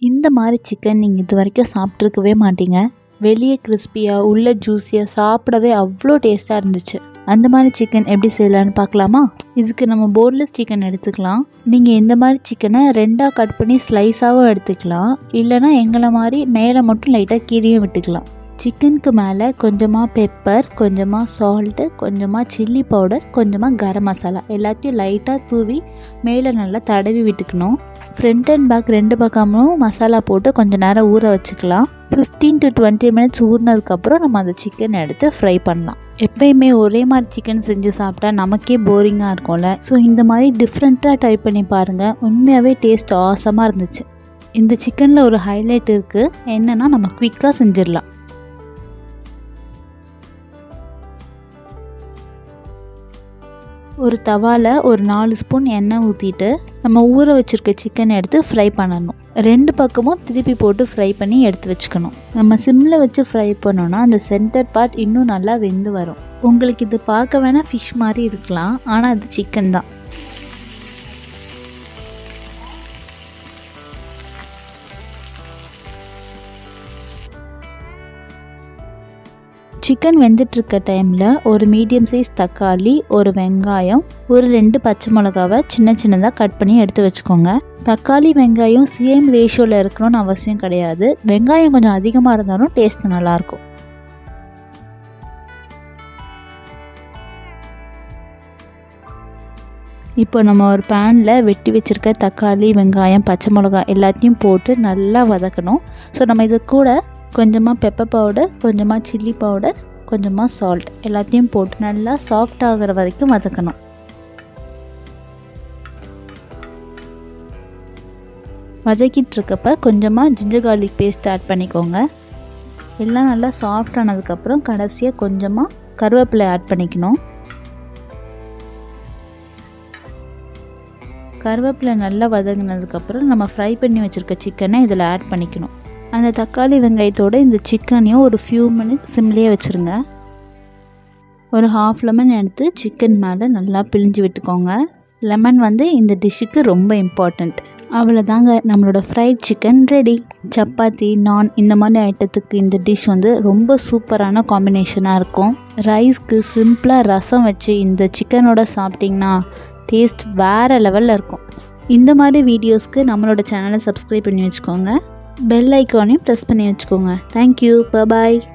இந்த மாதிரி சிக்கன் நீங்கள் இது வரைக்கும் சாப்பிட்ருக்கவே மாட்டீங்க வெளியே கிறிஸ்பியாக உள்ள ஜூஸியாக சாப்பிடவே அவ்வளோ டேஸ்ட்டாக இருந்துச்சு அந்த மாதிரி சிக்கன் எப்படி செய்யலான்னு பார்க்கலாமா இதுக்கு நம்ம போன்லெஸ் சிக்கன் எடுத்துக்கலாம் நீங்கள் இந்த மாதிரி சிக்கனை ரெண்டாக கட் பண்ணி ஸ்லைஸாகவும் எடுத்துக்கலாம் இல்லைனா எங்களை மாதிரி மேலே மட்டும் லைட்டாக கீரியும் விட்டுக்கலாம் சிக்கனுக்கு மேலே கொஞ்சமாக பெப்பர் கொஞ்சமாக சால்ட்டு கொஞ்சமாக சில்லி பவுடர் கொஞ்சமாக கரம் மசாலா எல்லாத்தையும் லைட்டாக தூவி மேலே நல்லா தடவி விட்டுக்கணும் ஃப்ரண்ட் அண்ட் பேக் ரெண்டு பக்கமும் மசாலா போட்டு கொஞ்சம் நேரம் ஊற வச்சுக்கலாம் ஃபிஃப்டீன் டு டுவெண்ட்டி மினிட்ஸ் ஊறினதுக்கப்புறம் நம்ம அந்த சிக்கன் எடுத்து ஃப்ரை பண்ணலாம் எப்பயுமே ஒரே மாதிரி சிக்கன் செஞ்சு சாப்பிட்டா நமக்கே போரிங்காக இருக்கும்ல ஸோ இந்த மாதிரி டிஃப்ரெண்ட்டாக ட்ரை பண்ணி பாருங்கள் உண்மையாகவே டேஸ்ட் ஆசமாக இருந்துச்சு இந்த சிக்கனில் ஒரு ஹைலைட் இருக்குது என்னென்னா நம்ம குவிக்காக செஞ்சிடலாம் ஒரு தவாவில் ஒரு நாலு ஸ்பூன் எண்ணெய் ஊற்றிட்டு நம்ம ஊற வச்சுருக்க சிக்கன் எடுத்து ஃப்ரை பண்ணணும் ரெண்டு பக்கமும் திருப்பி போட்டு ஃப்ரை பண்ணி எடுத்து வச்சுக்கணும் நம்ம சிம்மில் வச்சு ஃப்ரை பண்ணோன்னா அந்த சென்டர் பார்ட் இன்னும் நல்லா வெந்து வரும் உங்களுக்கு இது பார்க்க வேணால் ஃபிஷ் மாதிரி இருக்கலாம் ஆனால் அது சிக்கன் தான் சிக்கன் வெந்துட்டுருக்க டைமில் ஒரு மீடியம் சைஸ் தக்காளி ஒரு வெங்காயம் ஒரு ரெண்டு பச்சை மிளகாவை சின்ன சின்னதாக கட் பண்ணி எடுத்து வச்சுக்கோங்க தக்காளி வெங்காயம் சேம் ரேஷியோவில் இருக்கணும்னு அவசியம் கிடையாது வெங்காயம் கொஞ்சம் அதிகமாக இருந்தாலும் டேஸ்ட் நல்லாயிருக்கும் இப்போ நம்ம ஒரு பேனில் வெட்டி வச்சுருக்க தக்காளி வெங்காயம் பச்சை மிளகா எல்லாத்தையும் போட்டு நல்லா வதக்கணும் ஸோ நம்ம இது கூட கொஞ்சமாக பெப்பர் பவுடர் கொஞ்சமாக சில்லி பவுடர் கொஞ்சமாக சால்ட் எல்லாத்தையும் போட்டு நல்லா சாஃப்ட் ஆகிற வரைக்கும் வதக்கணும் வதக்கிட்டு இருக்கப்ப கொஞ்சமாக ஜிஞ்சர் கார்லிக் பேஸ்ட் ஆட் பண்ணிக்கோங்க எல்லாம் நல்லா சாஃப்ட் ஆனதுக்கப்புறம் கடைசியாக கொஞ்சமாக கருவேப்பிலை ஆட் பண்ணிக்கணும் கருவேப்பிலை நல்லா வதங்கினதுக்கப்புறம் நம்ம ஃப்ரை பண்ணி வச்சுருக்க சிக்கனை இதில் ஆட் பண்ணிக்கணும் அந்த தக்காளி வெங்காயத்தோடு இந்த சிக்கனையும் ஒரு ஃபியூ மினிட்ஸ் சிம்லேயே வச்சுருங்க ஒரு ஹாஃப் லெமன் எடுத்து சிக்கன் மேலே நல்லா பிழிஞ்சு விட்டுக்கோங்க லெமன் வந்து இந்த டிஷ்ஷுக்கு ரொம்ப இம்பார்ட்டண்ட் அவ்வளோதாங்க நம்மளோட ஃப்ரைட் சிக்கன் ரெடி சப்பாத்தி நான் இந்த மாதிரி ஐட்டத்துக்கு இந்த டிஷ் வந்து ரொம்ப சூப்பரான காம்பினேஷனாக இருக்கும் ரைஸ்க்கு சிம்பிளாக ரசம் வச்சு இந்த சிக்கனோட சாப்பிட்டிங்கன்னா டேஸ்ட் வேறு லெவலில் இருக்கும் இந்த மாதிரி வீடியோஸ்க்கு நம்மளோட சேனலை சப்ஸ்கிரைப் பண்ணி வச்சுக்கோங்க பெல் ஐக்கானையும் ப்ரெஸ் பண்ணி வச்சுக்கோங்க தேங்க்யூ பாய்